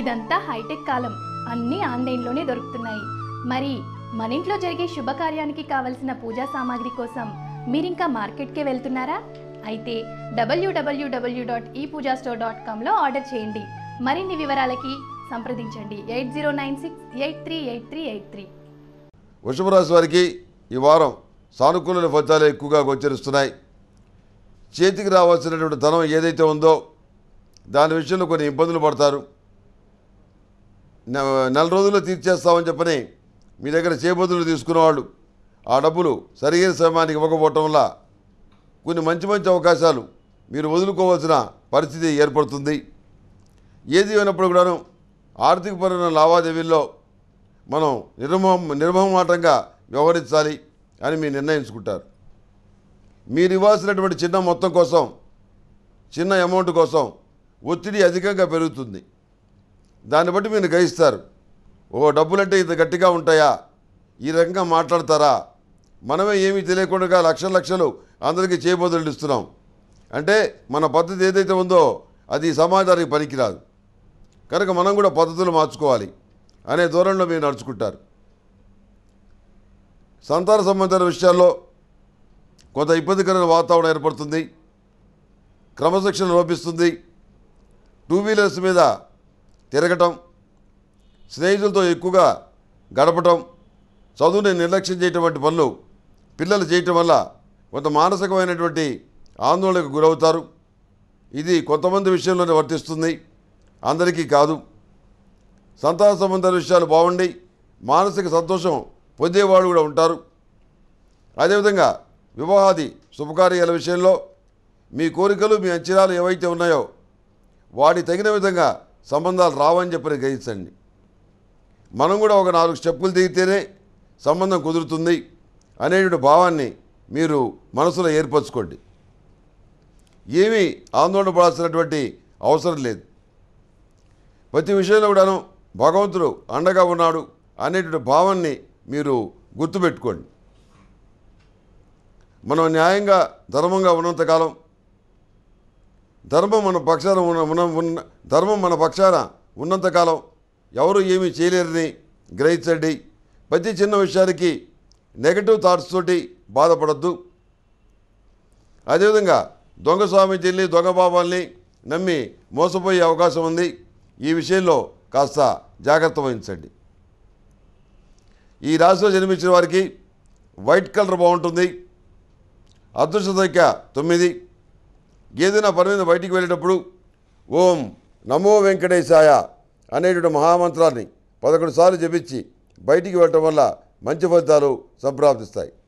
ఇదంతా హైటెక్ కాలం అన్నీ ఆన్లైన్లోనే దొరుకుతున్నాయి మరి మన ఇంట్లో జరిగే శుభకార్యానికి కావలసిన పూజా సామాగ్రి కోసం మీరింకా మార్కెట్కే వెళ్తున్నారా అయితే WWW dot E Pooja store dot కామ్లో ఆర్డర్ చేయండి మరిన్ని వివరాలకి సంప్రదించండి eight zero nine six eight three eight three eight three వృషభ రాశి వారికి ఈ వారం సానుకూల ఫలితాలు ఎక్కువగా గోచరిస్తున్నాయి చేతికి రావాల్సినటువంటి ధనం ఏదైతే ఉందో దాని విషయంలో కొన్ని ఇబ్బందులు పడతారు నె- నెల రోజుల్లో తీర్చేస్తామని చెప్పని మీ దగ్గర చేబదులు తీసుకున్నవాళ్ళు ఆ డబ్బులు సరైన సమయానికి ఇవ్వకపోవటం వల్ల కొన్ని మంచి మంచి అవకాశాలు మీరు వదులుకోవాల్సిన పరిస్థితి ఏర్పడుతుంది ఏది అయినప్పుడు కూడాను ఆర్థికపరమైన లావాదేవీల్లో మనం నిర్మహం నిర్మహమాటంగా వ్యవహరించాలి అని మీరు నిర్ణయించుకుంటారు మీరు ఇవ్వాల్సినటువంటి చిన్న మొత్తం కోసం చిన్న అమౌంట్ కోసం ఒత్తిడి అధికంగా పెరుగుతుంది దాన్ని బట్టి మీరు గ్రహిస్తారు ఓ డబ్బులంటే ఇంత గట్టిగా ఉంటాయా ఈ రకంగా మాట్లాడతారా మనమే ఏమీ తెలియకుండా లక్షల లక్షలు అందరికీ చేయబోదులు ఇస్తున్నాం అంటే మన పద్ధతి ఏదైతే ఉందో అది ఈ సమాజానికి పనికిరాదు కనుక మనం కూడా పద్ధతులు మార్చుకోవాలి అనే ధోరణిలో మీరు నడుచుకుంటారు సంతాన సంబంధించిన విషయాల్లో కొంత ఇబ్బందికరమైన వాతావరణం ఏర్పడుతుంది క్రమశిక్షణ లోపిస్తుంది టూ వీలర్స్ మీద తిరగటం స్నేహితులతో ఎక్కువగా గడపటం చదువుని నిర్లక్ష్యం చేయటం వంటి పనులు పిల్లలు చేయటం వల్ల కొంత మానసికమైనటువంటి ఆందోళనకు గురవుతారు ఇది కొంతమంది విషయంలోనే వర్తిస్తుంది అందరికీ కాదు సంతాన సంబంధ విషయాలు బాగుండి మానసిక సంతోషం పొందేవాళ్ళు కూడా ఉంటారు అదేవిధంగా వివాహాది శుభకార్యాల విషయంలో మీ కోరికలు మీ అంచనాలు ఏవైతే ఉన్నాయో వాటి తగిన విధంగా సంబంధాలు రావని చెప్పని గ్రహించండి మనం కూడా ఒక నాలుగు స్టెప్పులు దిగితేనే సంబంధం కుదురుతుంది అనేటువంటి భావాన్ని మీరు మనసులో ఏర్పరచుకోండి ఏమీ ఆందోళన పడాల్సినటువంటి అవసరం లేదు ప్రతి విషయంలో కూడాను భగవంతుడు అండగా ఉన్నాడు అనేటువంటి భావాన్ని మీరు గుర్తుపెట్టుకోండి మనం న్యాయంగా ధర్మంగా ఉన్నంతకాలం ధర్మం మన పక్షాన ఉన్న ఉన్న ఉన్న ధర్మం మన పక్షాన ఉన్నంతకాలం ఎవరు ఏమీ చేయలేరని గ్రహించండి ప్రతి చిన్న విషయానికి నెగటివ్ థాట్స్ తోటి బాధపడద్దు అదేవిధంగా దొంగ స్వామి చెల్లి దొంగ బాబాల్ని నమ్మి మోసపోయే అవకాశం ఉంది ఈ విషయంలో కాస్త జాగ్రత్త వహించండి ఈ రాశిలో జన్మించిన వారికి వైట్ కలర్ బాగుంటుంది అదృష్ట సంఖ్య తొమ్మిది ఏదైనా పని మీద బయటికి వెళ్ళేటప్పుడు ఓం నమో వెంకటేశాయ అనేటువంటి మహామంత్రాన్ని పదకొండు సార్లు జపించి బయటికి వెళ్ళటం వల్ల మంచి ఫలితాలు సంప్రాప్తిస్తాయి